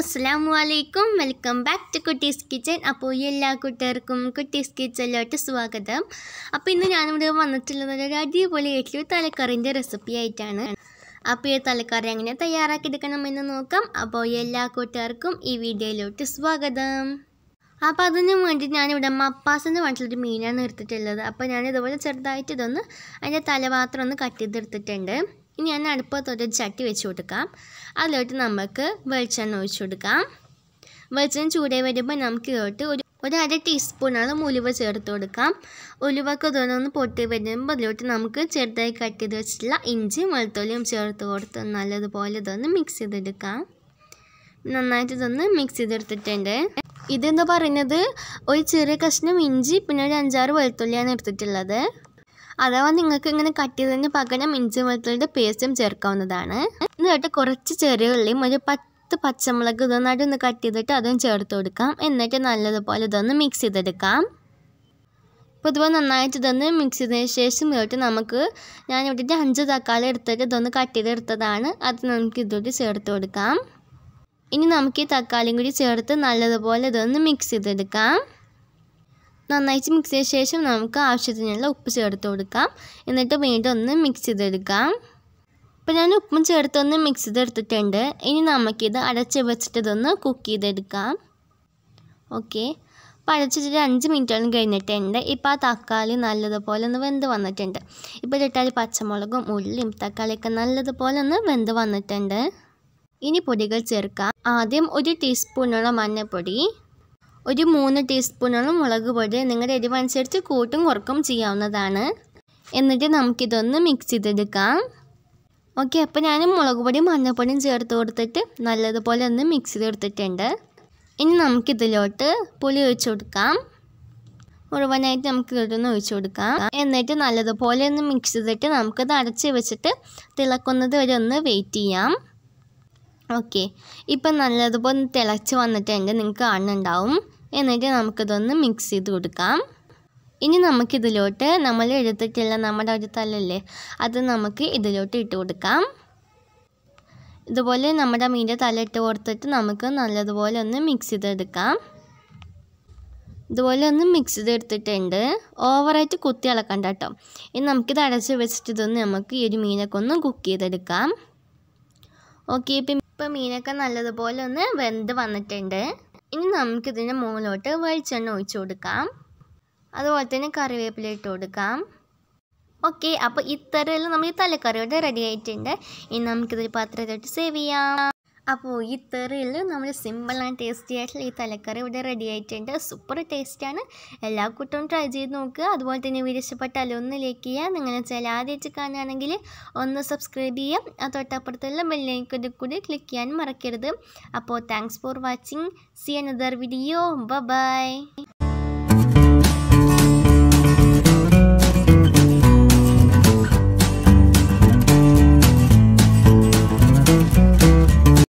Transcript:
അസ്സാം വലൈക്കും welcome back to Kuttees kitchen അപ്പോൾ ഈ എല്ലാ കൂട്ടുകാർക്കും കുട്ടീസ് കിച്ചനിലോട്ട് സ്വാഗതം അപ്പോൾ ഇന്ന് ഞാനിവിടെ വന്നിട്ടുള്ളത് ഒരു അടിപൊളി ആയിട്ടുള്ള തലക്കറിൻ്റെ റെസിപ്പി ആയിട്ടാണ് അപ്പോൾ ഈ തലക്കറി എങ്ങനെ തയ്യാറാക്കിയെടുക്കണമെന്ന് നോക്കാം അപ്പോൾ എല്ലാ കൂട്ടുകാർക്കും ഈ വീഡിയോയിലോട്ട് സ്വാഗതം അപ്പോൾ അതിന് വേണ്ടി ഞാനിവിടെ മപ്പാസിൻ്റെ പറഞ്ഞിട്ടുള്ളൊരു മീനാണ് എടുത്തിട്ടുള്ളത് അപ്പോൾ ഞാൻ ഇതുപോലെ ചെറുതായിട്ട് ഇതൊന്ന് അതിൻ്റെ തലപാത്രം ഒന്ന് കട്ട് ചെയ്തെടുത്തിട്ടുണ്ട് ഇനി ഞാൻ അടുപ്പത്തൊരു ചട്ടി വെച്ച് കൊടുക്കാം അതിലോട്ട് നമുക്ക് വെളിച്ചെണ്ണ ഒഴിച്ച് കൊടുക്കാം വെളിച്ചെണ്ണ ചൂടായി വരുമ്പോൾ നമുക്ക് ഇതിലോട്ട് ഒരു ഒരു അര ടീസ്പൂണോളം ഉലുവ ചേർത്ത് കൊടുക്കാം ഉലുവൊക്കെ ഇതൊന്ന് പൊട്ടി വരുമ്പോൾ അതിലോട്ട് നമുക്ക് ചെറുതായി കട്ട് ചെയ്ത് വെച്ചിട്ടുള്ള ഇഞ്ചിയും വെളുത്തുള്ളിയും ചേർത്ത് കൊടുത്ത് നല്ലതുപോലെ ഇതൊന്ന് മിക്സ് ചെയ്തെടുക്കാം നന്നായിട്ട് ഇതൊന്ന് മിക്സ് ചെയ്തെടുത്തിട്ടുണ്ട് ഇതെന്താ പറയുന്നത് ഒരു ചെറിയ കഷ്ണം ഇഞ്ചി പിന്നെ ഒരു അഞ്ചാറ് വെളുത്തുള്ളിയാണ് എടുത്തിട്ടുള്ളത് അഥവാ നിങ്ങൾക്ക് ഇങ്ങനെ കട്ട് ചെയ്തതിന് പകരം ഇഞ്ചി വെളുത്തുള്ളിയുടെ പേസ്റ്റും ചേർക്കാവുന്നതാണ് എന്നിട്ട് കുറച്ച് ചെറിയ ഉള്ളിയും ഒരു പത്ത് പച്ചമുളക് ഇതൊന്നായിട്ട് ഒന്ന് കട്ട് ചെയ്തിട്ട് അതും ചേർത്ത് കൊടുക്കാം എന്നിട്ട് നല്ലതുപോലെ ഇതൊന്ന് മിക്സ് ചെയ്തെടുക്കാം ഇപ്പോൾ ഇതുപോലെ നന്നായിട്ട് ഇതൊന്ന് മിക്സ് ചെയ്തതിന് ശേഷം ഇതിലോട്ട് നമുക്ക് ഞാൻ ഇവിടെ അഞ്ച് തക്കാളി എടുത്തിട്ട് ഇതൊന്ന് കട്ട് ചെയ്തെടുത്തതാണ് അത് നമുക്ക് ഇതിലോട്ട് ചേർത്ത് കൊടുക്കാം ഇനി നമുക്ക് ഈ തക്കാളിയും കൂടി ചേർത്ത് നല്ലതുപോലെ ഇതൊന്ന് മിക്സ് ചെയ്തെടുക്കാം നന്നായിട്ട് മിക്സ് ചെയ്ത ശേഷം നമുക്ക് ആവശ്യത്തിനുള്ള ഉപ്പ് ചേർത്ത് കൊടുക്കാം എന്നിട്ട് വീണ്ടും ഒന്ന് മിക്സ് ചെയ്തെടുക്കാം ഇപ്പോൾ ഞാൻ ഉപ്പും ചേർത്തൊന്ന് മിക്സ് ചെയ്തെടുത്തിട്ടുണ്ട് ഇനി നമുക്കിത് അടച്ച് വെച്ചിട്ട് ഇതൊന്ന് കുക്ക് ചെയ്തെടുക്കാം ഓക്കെ അപ്പോൾ അടച്ചിട്ട് അഞ്ച് മിനിറ്റോളം കഴിഞ്ഞിട്ടുണ്ട് ഇപ്പോൾ ആ തക്കാളി നല്ലതുപോലെ ഒന്ന് വെന്ത് വന്നിട്ടുണ്ട് ഇപ്പോൾ ഇട്ടാൽ പച്ചമുളകും ഉള്ളിയും തക്കാളിയൊക്കെ നല്ലതുപോലെ ഒന്ന് വെന്ത് വന്നിട്ടുണ്ട് ഇനി പൊടികൾ ചേർക്കാം ആദ്യം ഒരു ടീസ്പൂണോളം മഞ്ഞൾപ്പൊടി ഒരു മൂന്ന് ടീസ്പൂണോളം മുളക് പൊടി നിങ്ങളുടെ എരിവനുസരിച്ച് കൂട്ടും കുറക്കും ചെയ്യാവുന്നതാണ് എന്നിട്ട് നമുക്കിതൊന്ന് മിക്സ് ചെയ്തെടുക്കാം ഓക്കെ അപ്പോൾ ഞാൻ മുളക് പൊടിയും മഞ്ഞൾപ്പൊടിയും ചേർത്ത് കൊടുത്തിട്ട് നല്ലതുപോലെ ഒന്ന് മിക്സ് ചെയ്തെടുത്തിട്ടുണ്ട് ഇനി നമുക്കിതിലോട്ട് പുളി ഒഴിച്ചു കൊടുക്കാം മുഴുവനായിട്ട് നമുക്ക് ഇതിലൊന്ന് ഒഴിച്ചു കൊടുക്കാം എന്നിട്ട് നല്ലതുപോലെ ഒന്ന് മിക്സ് ചെയ്തിട്ട് നമുക്കത് അടച്ച് വെച്ചിട്ട് തിളക്കുന്നത് വരെ ഒന്ന് വെയിറ്റ് ചെയ്യാം ഓക്കെ ഇപ്പം നല്ലതുപോലെ തിളച്ച് വന്നിട്ടുണ്ട് നിങ്ങൾക്ക് കാണുന്നുണ്ടാവും എന്നിട്ട് നമുക്കിതൊന്ന് മിക്സ് ചെയ്ത് കൊടുക്കാം ഇനി നമുക്കിതിലോട്ട് നമ്മൾ എടുത്തിട്ടുള്ള നമ്മുടെ ഒരു തലല്ലേ അത് നമുക്ക് ഇതിലോട്ട് ഇട്ട് കൊടുക്കാം ഇതുപോലെ നമ്മുടെ മീൻ്റെ തല ഇട്ട് കൊടുത്തിട്ട് നമുക്ക് നല്ലതുപോലെ ഒന്ന് മിക്സ് ചെയ്തെടുക്കാം ഇതുപോലെ ഒന്ന് മിക്സ് ചെയ്തെടുത്തിട്ടുണ്ട് ഓവറായിട്ട് കുത്തി ഇളക്കണ്ട കേട്ടോ ഇനി നമുക്കിത് അടച്ച് വെച്ചിട്ട് ഇതൊന്ന് നമുക്ക് ഈ ഒരു മീനൊക്കെ ഒന്ന് കുക്ക് ചെയ്തെടുക്കാം ഓക്കെ ഇപ്പം ഇപ്പം മീനൊക്കെ നല്ലതുപോലെ ഒന്ന് വെന്ത് വന്നിട്ടുണ്ട് ഇനി നമുക്കിതിൻ്റെ മുകളിലോട്ട് വെളിച്ചെണ്ണ ഒഴിച്ചു കൊടുക്കാം അതുപോലെ തന്നെ കറിവേപ്പില ഇട്ട് കൊടുക്കാം ഓക്കെ അപ്പോൾ ഇത്തരമെല്ലാം നമ്മൾ ഈ തലക്കറിയോടെ റെഡി ആയിട്ടുണ്ട് ഇനി നമുക്കിതൊരു പാത്രത്തിലോട്ട് സേവ് ചെയ്യാം അപ്പോൾ ഈ തെറിയിൽ നമ്മൾ സിമ്പിൾ ആൻഡ് ടേസ്റ്റി ആയിട്ടുള്ള ഈ തലക്കറി ഇവിടെ റെഡി ആയിട്ടുണ്ട് സൂപ്പർ ടേസ്റ്റാണ് എല്ലാ കൂട്ടവും ട്രൈ ചെയ്ത് നോക്കുക അതുപോലെ തന്നെ വീഡിയോ ഇഷ്ടപ്പെട്ടാൽ ഒന്ന് ലൈക്ക് ചെയ്യുക നിങ്ങൾ ചില ആദ്യമായിട്ട് കാണുകയാണെങ്കിൽ ഒന്ന് സബ്സ്ക്രൈബ് ചെയ്യാം ആ തൊട്ടപ്പുറത്തുള്ള ബെല്ലൈക്കത് കൂടി ക്ലിക്ക് ചെയ്യാൻ മറക്കരുത് അപ്പോൾ thanks for watching see another video by